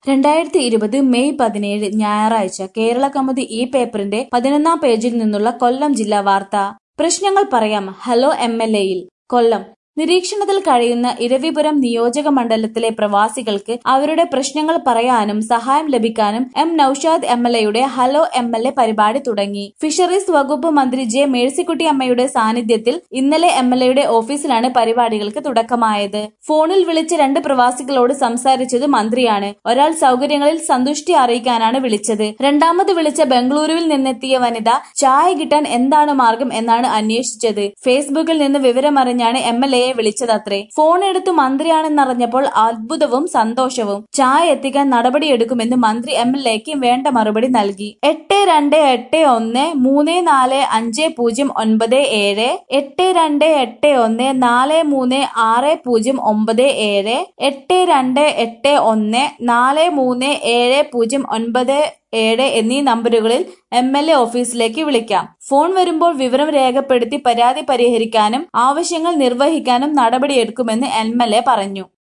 രണ്ടായിരത്തി ഇരുപത് മെയ് പതിനേഴ് ഞായറാഴ്ച കേരള കൗമുദി ഈ പേപ്പറിന്റെ പതിനൊന്നാം പേജിൽ നിന്നുള്ള കൊല്ലം ജില്ലാ വാർത്ത പ്രശ്നങ്ങൾ പറയാം ഹലോ എം എൽ എയിൽ കൊല്ലം നിരീക്ഷണത്തിൽ കഴിയുന്ന ഇരവിപുരം നിയോജക മണ്ഡലത്തിലെ പ്രവാസികൾക്ക് അവരുടെ പ്രശ്നങ്ങൾ പറയാനും സഹായം ലഭിക്കാനും എം നൌഷാദ് എം എൽ എയുടെ ഹലോ എം എൽ എ പരിപാടി തുടങ്ങി ഫിഷറീസ് വകുപ്പ് മന്ത്രി ജെ മേഴ്സിക്കുട്ടി അമ്മയുടെ സാന്നിധ്യത്തിൽ ഇന്നലെ എം എൽ എയുടെ ഓഫീസിലാണ് പരിപാടികൾക്ക് തുടക്കമായത് ഫോണിൽ വിളിച്ച് രണ്ട് പ്രവാസികളോട് സംസാരിച്ചത് മന്ത്രിയാണ് ഒരാൾ സൗകര്യങ്ങളിൽ സന്തുഷ്ടി അറിയിക്കാനാണ് വിളിച്ചത് രണ്ടാമത് വിളിച്ച ബംഗളൂരുവിൽ നിന്നെത്തിയ വനിത ചായ കിട്ടാൻ എന്താണ് മാർഗം എന്നാണ് അന്വേഷിച്ചത് ഫേസ്ബുക്കിൽ നിന്ന് വിവരമറിഞ്ഞാണ് എം എൽ എയെ വിളിച്ചതത്രേ ഫോൺ എടുത്ത് മന്ത്രിയാണെന്നറിഞ്ഞപ്പോൾ അത്ഭുതവും സന്തോഷവും ചായ എത്തിക്കാൻ നടപടിയെടുക്കുമെന്ന് മന്ത്രി എം എൽ എക്ക് വേണ്ട മറുപടി നൽകി എട്ട് രണ്ട് എട്ട് ഒന്ന് മൂന്ന് നാല് അഞ്ച് പൂജ്യം ഒൻപത് ഏഴ് എട്ട് രണ്ട് എട്ട് ഒന്ന് നാല് മൂന്ന് ആറ് പൂജ്യം ഒമ്പത് ഏഴ് എട്ട് രണ്ട് എട്ട് ഒന്ന് നാല് മൂന്ന് ഏഴ് പൂജ്യം ഒൻപത് ഏഴ് എന്നീ നമ്പറുകളിൽ എം എൽ എ ഓഫീസിലേക്ക് വിളിക്കാം ഫോൺ വരുമ്പോൾ വിവരം രേഖപ്പെടുത്തി പരാതി പരിഹരിക്കാനും ആവശ്യങ്ങൾ നിർവഹിക്കാനും നടപടിയെടുക്കുമെന്ന് എം എൽ എ പറഞ്ഞു